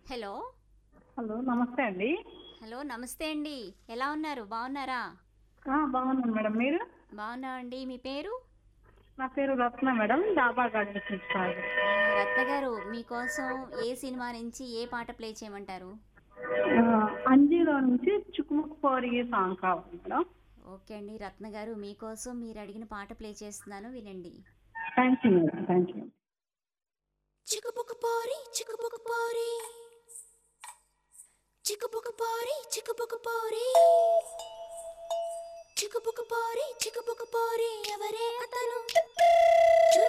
hello hello నమస్తే అండి hello నమస్తే అండి ఎలా ఉన్నారు బాగున్నారా ఆ, బాగున్నాను మేడం మీరు బాగున్నామండి మీ పేరు నా పేరు Ratna madam Daba garden principal ఆ, రత్న గారు మీకోసం ఏ సినిమా నుంచి ఏ పాట ప్లే చేయమంటారు అంజీలో నుంచి చుక్కుముక్కు పోరి సాంగ్ కావాలి మేడం ఓకే అండి రత్న గారు మీకోసం మీరు అడిగిన పాట ప్లే చేస్తున్నాను వినండి thank you madam thank you చిక్కుపుకు పోరి చిక్కుపుకు పోరి చిక్కుపుకు పోరి చిక్కుపుకు పోరి చిక్కుపుకు పోరి చిక్కుపుకు పోరి ఎవరే అతను